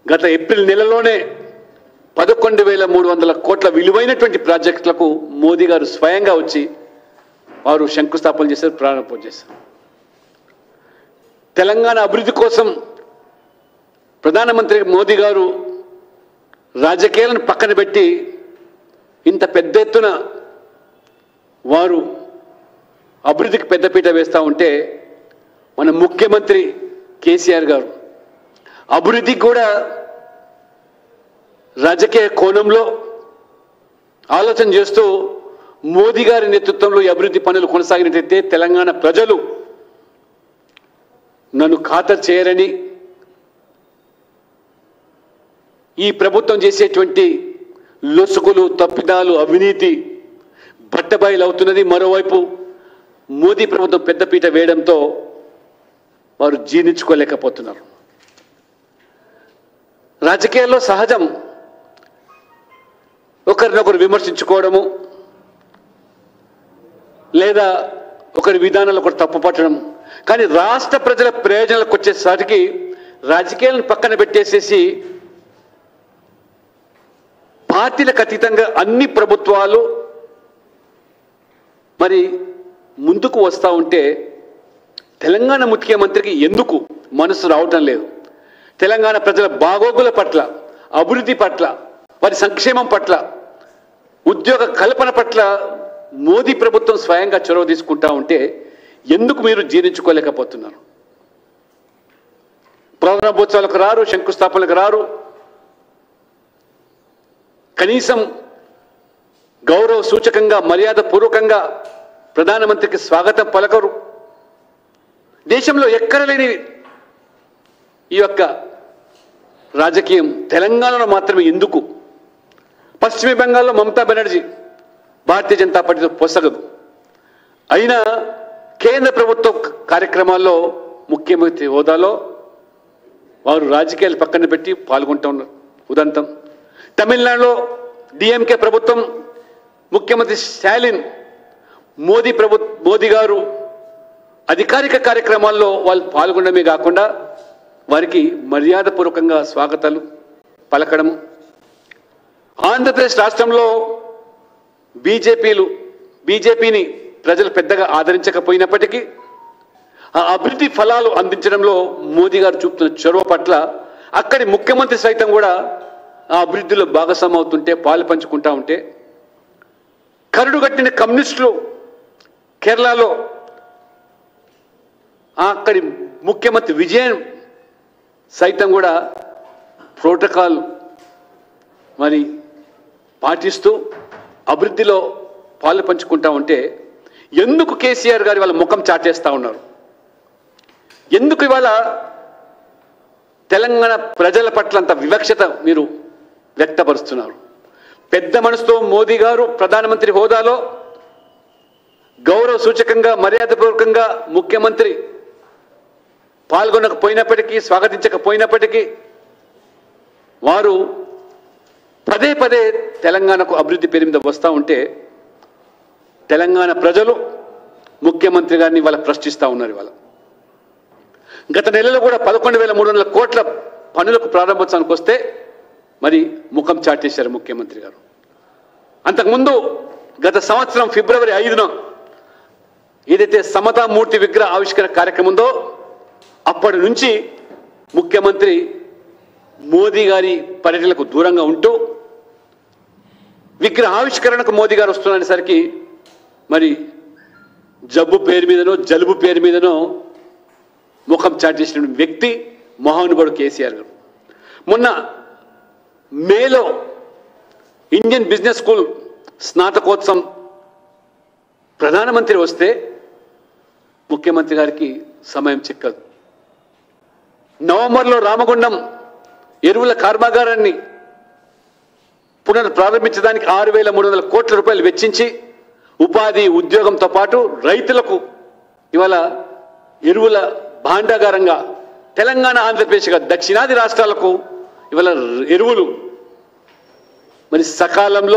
గత ఏప్రిల్ నెలలోనే పదకొండు వేల మూడు వందల కోట్ల విలువైనటువంటి ప్రాజెక్టులకు మోదీ గారు స్వయంగా వచ్చి వారు శంకుస్థాపన చేశారు ప్రారంభం చేశారు తెలంగాణ అభివృద్ధి కోసం ప్రధానమంత్రి మోదీ గారు రాజకీయాలను పక్కన పెట్టి ఇంత పెద్ద ఎత్తున వారు అభివృద్ధికి పెద్దపీట వేస్తూ ఉంటే మన ముఖ్యమంత్రి కేసీఆర్ గారు అభివృద్ధికి కూడా రాజకీయ కోణంలో ఆలోచన చేస్తూ మోదీ గారి నేతృత్వంలో ఈ అభివృద్ధి పనులు కొనసాగినట్లయితే తెలంగాణ ప్రజలు నన్ను ఖాతరు చేయరని ఈ ప్రభుత్వం చేసేటువంటి లొసుగులు తప్పిదాలు అవినీతి బట్టబయలు అవుతున్నది మరోవైపు మోదీ ప్రభుత్వం పెద్దపీట వేయడంతో వారు జీర్ణించుకోలేకపోతున్నారు రాజకీయాల్లో సహజం ఒకరినొకరు విమర్శించుకోవడము లేదా ఒకరి విధానాలు ఒకరు తప్పు పట్టడం కానీ రాష్ట్ర ప్రజల ప్రయోజనాలకు వచ్చేసరికి రాజకీయాలను పక్కన పెట్టేసేసి పార్టీలకు అతీతంగా అన్ని ప్రభుత్వాలు మరి ముందుకు వస్తూ ఉంటే తెలంగాణ ముఖ్యమంత్రికి ఎందుకు మనసు రావటం లేదు తెలంగాణ ప్రజల బాగోగుల పట్ల అభివృద్ధి పట్ల వారి సంక్షేమం పట్ల ఉద్యోగ కల్పన పట్ల మోదీ ప్రభుత్వం స్వయంగా చొరవ తీసుకుంటా ఉంటే ఎందుకు మీరు జీర్ణించుకోలేకపోతున్నారు ప్రారంభోత్సవాలకు రారు శంకుస్థాపనలకు రారు కనీసం గౌరవ సూచకంగా మర్యాద పూర్వకంగా ప్రధానమంత్రికి స్వాగతం పలకరు దేశంలో ఎక్కడ లేని ఈ యొక్క రాజకీయం తెలంగాణలో మాత్రమే ఎందుకు పశ్చిమ బెంగాల్లో మమతా బెనర్జీ భారతీయ జనతా పార్టీతో పొసగదు అయినా కేంద్ర ప్రభుత్వ కార్యక్రమాల్లో ముఖ్యమంత్రి హోదాలో వారు రాజకీయాలు పక్కన పెట్టి పాల్గొంటూ ఉన్నారు ఉదంతం తమిళనాడులో డిఎంకే ప్రభుత్వం ముఖ్యమంత్రి స్టాలిన్ మోదీ ప్రభు మోదీ గారు అధికారిక కార్యక్రమాల్లో వాళ్ళు పాల్గొనడమే కాకుండా వారికి మర్యాదపూర్వకంగా స్వాగతాలు పలకడం ఆంధ్రప్రదేశ్ రాష్ట్రంలో బీజేపీలు బీజేపీని ప్రజలు పెద్దగా ఆదరించకపోయినప్పటికీ ఆ అభివృద్ధి ఫలాలు అందించడంలో మోదీ గారు చూపుతున్న చొరవ పట్ల అక్కడి ముఖ్యమంత్రి సైతం కూడా ఆ అభివృద్ధిలో భాగస్వామి అవుతుంటే పాలు పంచుకుంటా ఉంటే కరుడు కట్టిన కమ్యూనిస్టులు కేరళలో ఆ అక్కడి ముఖ్యమంత్రి విజయన్ సైతం కూడా ప్రోటోకాల్ మరి పాటిస్తూ అభివృద్ధిలో పాలు పంచుకుంటా ఉంటే ఎందుకు కేసీఆర్ గారు వాళ్ళ ముఖం చాటేస్తా ఉన్నారు ఎందుకు ఇవాళ తెలంగాణ ప్రజల పట్ల అంత వివక్షత మీరు వ్యక్తపరుస్తున్నారు పెద్ద మనసుతో మోదీ గారు ప్రధానమంత్రి హోదాలో గౌరవ సూచకంగా మర్యాదపూర్వకంగా ముఖ్యమంత్రి పాల్గొనకపోయినప్పటికీ స్వాగతించకపోయినప్పటికీ వారు పదే పదే తెలంగాణకు అభివృద్ధి పేరు మీద వస్తూ ఉంటే తెలంగాణ ప్రజలు ముఖ్యమంత్రి గారిని వాళ్ళ ప్రశ్నిస్తూ ఉన్నారు ఇవాళ గత నెలలో కూడా పదకొండు వేల మూడు వందల కోట్ల పనులకు ప్రారంభోత్సవానికి వస్తే మరి ముఖం చాటేశారు ముఖ్యమంత్రి గారు అంతకుముందు గత సంవత్సరం ఫిబ్రవరి ఐదున ఏదైతే సమతామూర్తి విగ్రహ ఆవిష్కరణ కార్యక్రమం ఉందో అప్పటి నుంచి ముఖ్యమంత్రి మోదీ గారి పర్యటనలకు దూరంగా ఉంటూ విగ్రహ ఆవిష్కరణకు మోదీ గారు వస్తున్నసరికి మరి జబ్బు పేరు మీదనో జలుబు పేరు మీదనో ముఖం చాటు చేసిన వ్యక్తి మహానుభావుడు కేసీఆర్ గారు మొన్న మేలో ఇండియన్ బిజినెస్ స్కూల్ స్నాతకోత్సవం ప్రధానమంత్రి వస్తే ముఖ్యమంత్రి గారికి సమయం చిక్కదు నవంబర్లో రామగుండం ఎరువుల కర్మాగారాన్ని పునర్ ప్రారంభించడానికి ఆరు వేల మూడు వందల కోట్ల రూపాయలు వెచ్చించి ఉపాధి ఉద్యోగంతో పాటు రైతులకు ఇవాళ ఎరువుల భాండాగారంగా తెలంగాణ ఆంధ్రప్రదేశ్గా దక్షిణాది రాష్ట్రాలకు ఇవాళ ఎరువులు మరి సకాలంలో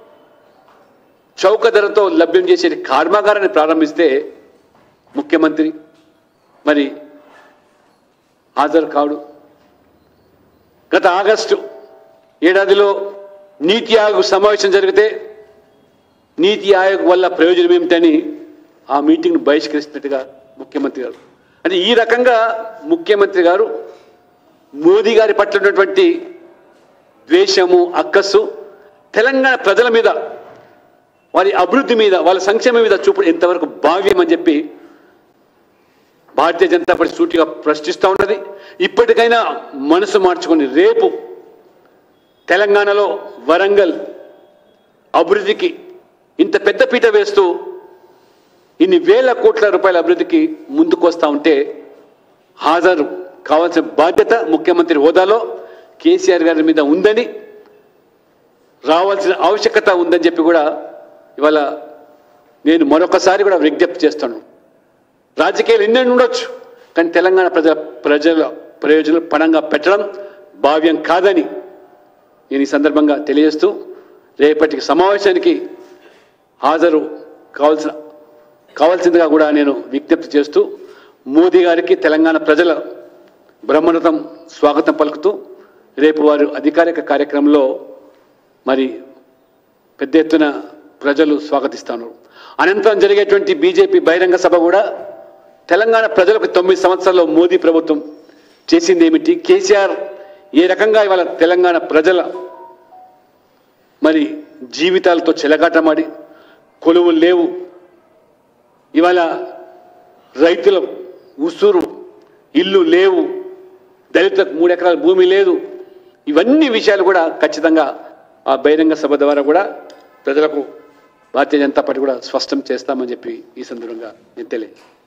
చౌక ధరతో లభ్యం చేసే కర్మాగారాన్ని ప్రారంభిస్తే ముఖ్యమంత్రి మరి హాజరు కాడు గత గత ఆగస్టు ఏడాదిలో నీతి ఆయోగ్ సమావేశం జరిగితే నీతి ఆయోగ్ వల్ల ప్రయోజనం ఏమిటని ఆ మీటింగ్ను బహిష్కరిస్తున్నట్టుగా ముఖ్యమంత్రి గారు అంటే ఈ రకంగా ముఖ్యమంత్రి గారు మోదీ గారి పట్ల ఉన్నటువంటి ద్వేషము అక్కస్సు తెలంగాణ ప్రజల మీద వారి అభివృద్ధి మీద వాళ్ళ సంక్షేమం మీద చూపు ఎంతవరకు భావ్యం అని చెప్పి భారతీయ జనతా పార్టీ సూటిగా ప్రశ్నిస్తూ ఉన్నది ఇప్పటికైనా మనసు మార్చుకొని రేపు తెలంగాణలో వరంగల్ అభివృద్ధికి ఇంత పెద్ద పీట వేస్తూ ఇన్ని వేల కోట్ల రూపాయల అభివృద్ధికి ముందుకు వస్తూ ఉంటే హాజరు కావాల్సిన బాధ్యత ముఖ్యమంత్రి హోదాలో కేసీఆర్ గారి మీద ఉందని రావాల్సిన ఆవశ్యకత ఉందని చెప్పి కూడా ఇవాళ నేను మరొకసారి కూడా విజ్ఞప్తి చేస్తాను రాజకీయాలు ఎన్నెన్ని ఉండొచ్చు కానీ తెలంగాణ ప్రజల ప్రజల ప్రయోజనాలు పణంగా పెట్టడం భావ్యం కాదని నేను ఈ సందర్భంగా తెలియజేస్తూ రేపటికి సమావేశానికి హాజరు కావాల్సిన కావాల్సిందిగా కూడా నేను విజ్ఞప్తి చేస్తూ మోదీ గారికి తెలంగాణ ప్రజల బ్రహ్మరథం స్వాగతం పలుకుతూ రేపు వారు అధికారిక కార్యక్రమంలో మరి పెద్ద ఎత్తున ప్రజలు స్వాగతిస్తాను అనంతరం జరిగేటువంటి బీజేపీ బహిరంగ సభ కూడా తెలంగాణ ప్రజలకు తొమ్మిది సంవత్సరాల్లో మోదీ ప్రభుత్వం చేసింది ఏమిటి కేసీఆర్ ఏ రకంగా ఇవాళ తెలంగాణ ప్రజల మరి జీవితాలతో చెలగాటమాడి కొలువులు లేవు ఇవాళ రైతుల ఉసురు ఇల్లు లేవు దళితులకు మూడు ఎకరాల భూమి లేదు ఇవన్నీ విషయాలు కూడా ఖచ్చితంగా ఆ బహిరంగ సభ ద్వారా కూడా ప్రజలకు భారతీయ జనతా పార్టీ కూడా స్పష్టం చేస్తామని చెప్పి ఈ సందర్భంగా నేను తెలియదు